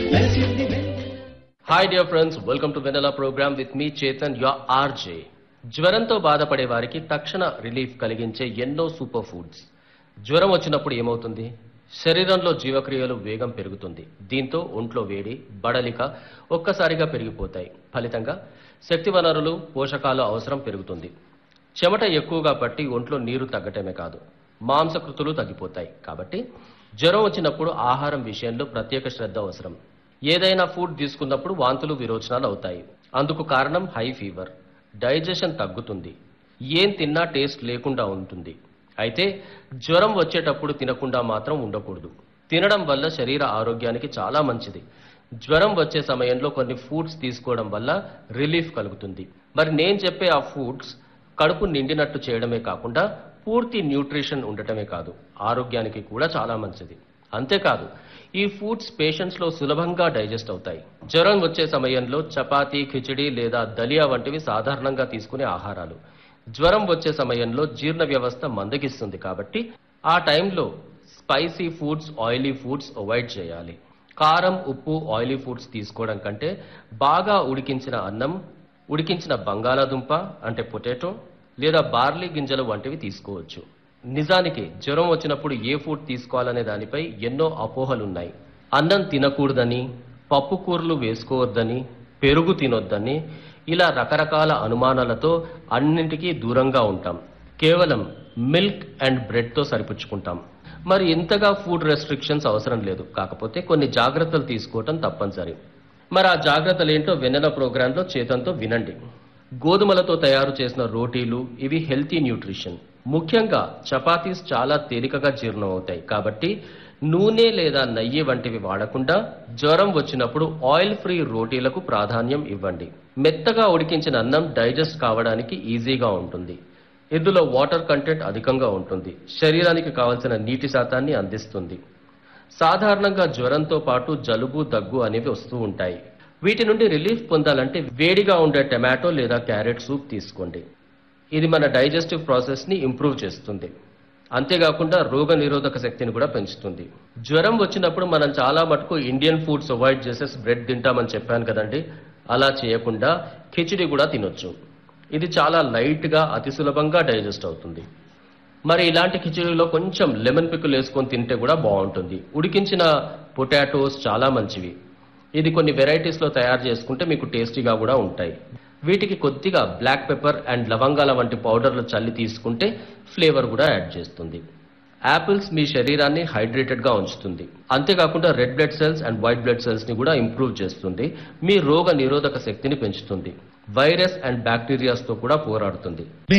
hi dear friends welcome to Vennela program with me Chetan your RJ జ్వరంతో బాధపడే వారికి తక్షణ రిలీఫ్ కలిగించే ఎన్నో సూపర్ ఫుడ్స్ జ్వరం వచ్చినప్పుడు ఏమవుతుంది శరీరంలో జీవక్రియలు వేగం పెరుగుతుంది దీంతో ఒంట్లో వేడి బడలిక ఒక్కసారిగా పెరిగిపోతాయి ఫలితంగా శక్తి వనరులు పోషకాల అవసరం పెరుగుతుంది చెమట ఎక్కువగా పట్టి ఒంట్లో నీరు తగ్గటమే కాదు మాంసకృతులు తగ్గిపోతాయి కాబట్టి జ్వరం వచ్చినప్పుడు ఆహారం విషయంలో ప్రత్యేక శ్రద్ధ అవసరం ఏదైనా ఫుడ్ తీసుకున్నప్పుడు వాంతులు విరోచనాలు అవుతాయి అందుకు కారణం హై ఫీవర్ డైజెషన్ తగ్గుతుంది ఏం తిన్నా టేస్ట్ లేకుండా ఉంటుంది అయితే జ్వరం వచ్చేటప్పుడు తినకుండా మాత్రం ఉండకూడదు తినడం వల్ల శరీర ఆరోగ్యానికి చాలా మంచిది జ్వరం వచ్చే సమయంలో కొన్ని ఫుడ్స్ తీసుకోవడం వల్ల రిలీఫ్ కలుగుతుంది మరి నేను చెప్పే ఆ ఫుడ్స్ కడుపు నిండినట్టు చేయడమే కాకుండా పూర్తి న్యూట్రిషన్ ఉండటమే కాదు ఆరోగ్యానికి కూడా చాలా మంచిది అంతేకాదు ఈ ఫుడ్స్ పేషెంట్స్ లో సులభంగా డైజెస్ట్ అవుతాయి జ్వరం వచ్చే సమయంలో చపాతీ ఖిచడి లేదా దలియా వంటివి సాధారణంగా తీసుకునే ఆహారాలు జ్వరం వచ్చే సమయంలో జీర్ణ వ్యవస్థ మందగిస్తుంది కాబట్టి ఆ టైంలో spicy foods oily foods avoid చేయాలి కారం ఉప్పు ఆయిలీ ఫుడ్స్ తీసుకోవడం కంటే బాగా ఉడికించిన అన్నం ఉడికించిన బంగాళాదుంప అంటే పొటాటో లేదా బార్లీ గింజలు వంటివి తీసుకోవచ్చు నిజానికి జ్వరం వచ్చినప్పుడు ఏ ఫుడ్ తీసుకోవాలనే దానిపై ఎన్నో అపోహలున్నాయి అన్నం తినకూడదని పప్పు కూరలు వేసుకోవద్దని పెరుగు తినొద్దని ఇలా రకరకాల అనుమానాలతో అన్నింటికీ దూరంగా ఉంటాం కేవలం మిల్క్ అండ్ బ్రెడ్తో సరిపుచ్చుకుంటాం మరి ఇంతగా ఫుడ్ రెస్ట్రిక్షన్స్ అవసరం లేదు కాకపోతే కొన్ని జాగ్రత్తలు తీసుకోవటం తప్పనిసరి మరి ఆ జాగ్రత్తలు ఏంటో వెన్నెల ప్రోగ్రాంలో చేతంతో వినండి గోధుమలతో తయారు చేసిన రోటీలు ఇవి హెల్తీ న్యూట్రిషన్ ముఖ్యంగా చపాతీస్ చాలా తేలికగా జీర్ణం అవుతాయి కాబట్టి నూనె లేదా నెయ్యి వంటివి వాడకుండా జ్వరం వచ్చినప్పుడు ఆయిల్ ఫ్రీ రోటీలకు ప్రాధాన్యం ఇవ్వండి మెత్తగా ఉడికించిన అన్నం డైజెస్ట్ కావడానికి ఈజీగా ఉంటుంది ఇందులో వాటర్ కంటెంట్ అధికంగా ఉంటుంది శరీరానికి కావలసిన నీటి శాతాన్ని అందిస్తుంది సాధారణంగా జ్వరంతో పాటు జలుబు దగ్గు అనేవి వస్తూ ఉంటాయి వీటి నుండి రిలీఫ్ పొందాలంటే వేడిగా ఉండే టమాటో లేదా క్యారెట్ సూప్ తీసుకోండి ఇది మన డైజెస్టివ్ ప్రాసెస్ ని ఇంప్రూవ్ చేస్తుంది అంతేకాకుండా రోగ నిరోధక శక్తిని కూడా పెంచుతుంది జ్వరం వచ్చినప్పుడు మనం చాలా మటుకు ఇండియన్ ఫుడ్స్ అవాయిడ్ చేసేసి బ్రెడ్ తింటామని చెప్పాను కదండి అలా చేయకుండా ఖిచిడి కూడా తినొచ్చు ఇది చాలా లైట్ గా అతి సులభంగా డైజెస్ట్ అవుతుంది మరి ఇలాంటి కిచడీలో కొంచెం లెమన్ పిక్కులు వేసుకొని తింటే కూడా బాగుంటుంది ఉడికించిన పొటాటోస్ చాలా మంచివి ఇది కొన్ని వెరైటీస్ లో తయారు చేసుకుంటే మీకు టేస్టీగా కూడా ఉంటాయి వీటికి కొద్దిగా బ్లాక్ పెప్పర్ అండ్ లవంగాల వంటి పౌడర్లు చల్లి తీసుకుంటే ఫ్లేవర్ కూడా యాడ్ చేస్తుంది యాపిల్స్ మీ శరీరాన్ని హైడ్రేటెడ్ గా ఉంచుతుంది అంతేకాకుండా red blood cells and white blood cells ని కూడా ఇంప్రూవ్ చేస్తుంది మీ రోగ నిరోధక శక్తిని పెంచుతుంది వైరస్ అండ్ బ్యాక్టీరియాస్ తో కూడా పోరాడుతుంది